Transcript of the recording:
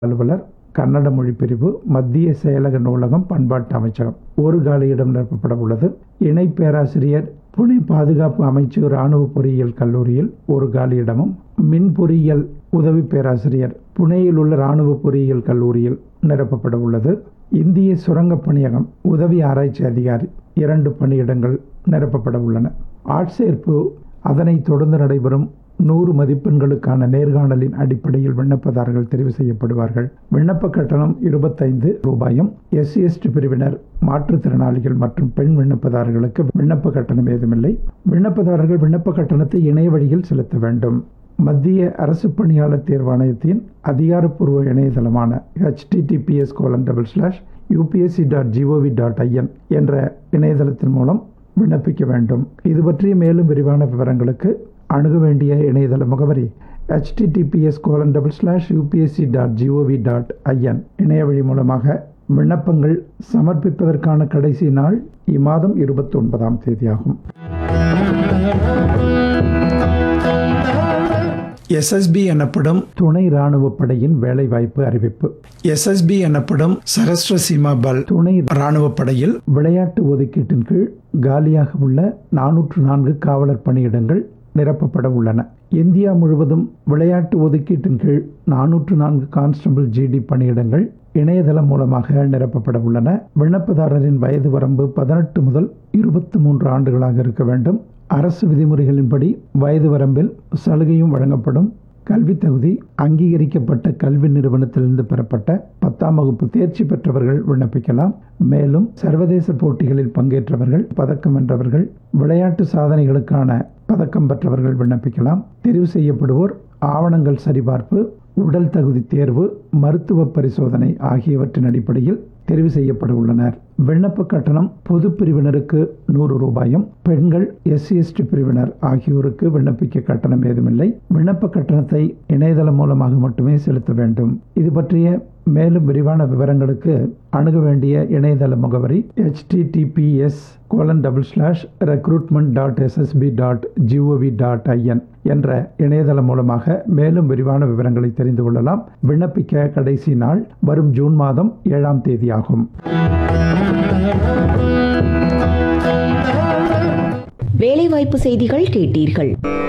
அலுவலர் கன்னட மொழி பிரிவு மத்திய செயலக நூலகம் பண்பாட்டு அமைச்சகம் ஒரு காலியிடம் நிரப்பப்பட உள்ளது இணை பேராசிரியர் புனே பாதுகாப்பு அமைச்சு இராணுவ பொறியியல் கல்லூரியில் ஒரு காலியிடமும் மின் பொறியியல் உதவி பேராசிரியர் புனேயில் உள்ள இராணுவ பொறியியல் கல்லூரியில் நிரப்பப்பட உள்ளது இந்திய சுரங்கப் பணியகம் உதவி ஆராய்ச்சி அதிகாரி இரண்டு பணியிடங்கள் நிரப்பப்பட உள்ளன ஆட்சேர்ப்பு அதனைத் தொடர்ந்து நடைபெறும் நூறு மதிப்பெண்களுக்கான நேர்காணலின் அடிப்படையில் விண்ணப்பதாரர்கள் தெரிவு செய்யப்படுவார்கள் விண்ணப்ப கட்டணம் இருபத்தைந்து ரூபாயும் எஸ்சி எஸ்டி பிரிவினர் மாற்றுத்திறனாளிகள் மற்றும் பெண் விண்ணப்பதாரர்களுக்கு விண்ணப்ப கட்டணம் ஏதுமில்லை விண்ணப்பதாரர்கள் விண்ணப்ப கட்டணத்தை இணைய வழியில் செலுத்த வேண்டும் மத்திய அரசு பணியாளர் தேர்வாணையத்தின் அதிகாரப்பூர்வ இணையதளமான HTTPS colon double slash UPSC dot GOV dot IN என்ற இணையதளத்தின் மூலம் விண்ணப்பிக்க வேண்டும் இது பற்றிய மேலும் விரிவான விவரங்களுக்கு அணுக வேண்டிய இணையதள முகவரி https colon double slash UPSC dot GOV dot IN இணைய வழி மூலமாக விண்ணப்பங்கள் சமர்ப்பிப்பதற்கான கடைசி நாள் இம்மாதம் இருபத்தி ஒன்பதாம் தேதியாகும் எஸ்எஸ்பி எனப்படும் துணை ராணுவ படையின் வேலைவாய்ப்பு அறிவிப்பு எஸ்எஸ்பி எனப்படும் சகஸ்ர சீமா பல் துணை ராணுவ படையில் விளையாட்டு ஒதுக்கீட்டின் கீழ் காலியாக உள்ள நானூற்று நான்கு காவலர் பணியிடங்கள் நிரப்பப்பட உள்ளன இந்தியா முழுவதும் விளையாட்டு ஒதுக்கீட்டின் கீழ் நானூற்று நான்கு கான்ஸ்டபிள் ஜிடி பணியிடங்கள் இணையதளம் மூலமாக நிரப்பப்பட உள்ளன விண்ணப்பதாரரின் வயது வரம்பு பதினெட்டு முதல் இருபத்தி மூன்று ஆண்டுகளாக இருக்க வேண்டும் அரசு விதிமுறைகளின்படி வயது வரம்பில் சலுகையும் வழங்கப்படும் கல்வி தகுதி அங்கீகரிக்கப்பட்ட கல்வி நிறுவனத்திலிருந்து பெறப்பட்ட பத்தாம் வகுப்பு தேர்ச்சி பெற்றவர்கள் விண்ணப்பிக்கலாம் மேலும் சர்வதேச போட்டிகளில் பங்கேற்றவர்கள் பதக்கம் வென்றவர்கள் விளையாட்டு சாதனைகளுக்கான பதக்கம் பெற்றவர்கள் விண்ணப்பிக்கலாம் தெரிவு செய்யப்படுவோர் ஆவணங்கள் சரிபார்ப்பு உடல் தகுதி தேர்வு மருத்துவ பரிசோதனை ஆகியவற்றின் அடிப்படையில் தெரிவு செய்யப்பட உள்ளனர் விண்ணப்ப கட்டணம் பொது பிரிவினருக்கு நூறு ரூபாயும் பெண்கள் எஸ்சி எஸ்டி பிரிவினர் ஆகியோருக்கு விண்ணப்பிக்க கட்டணம் ஏதுமில்லை விண்ணப்ப கட்டணத்தை இணையதளம் மூலமாக மட்டுமே செலுத்த வேண்டும் இது பற்றிய மேலும் விரிவான விவரங்களுக்கு அணுக வேண்டிய இணையதள முகவரி https colon double slash recruitment dot SSB dot GOV dot IN என்ற இணையதளம் மூலமாக மேலும் விரிவான விவரங்களை தெரிந்து கொள்ளலாம் விண்ணப்பிக்க கடைசி நாள் வரும் ஜூன் மாதம் ஏழாம் தேதியாகும் வேலைவாய்ப்பு செய்திகள் கேட்டீர்கள்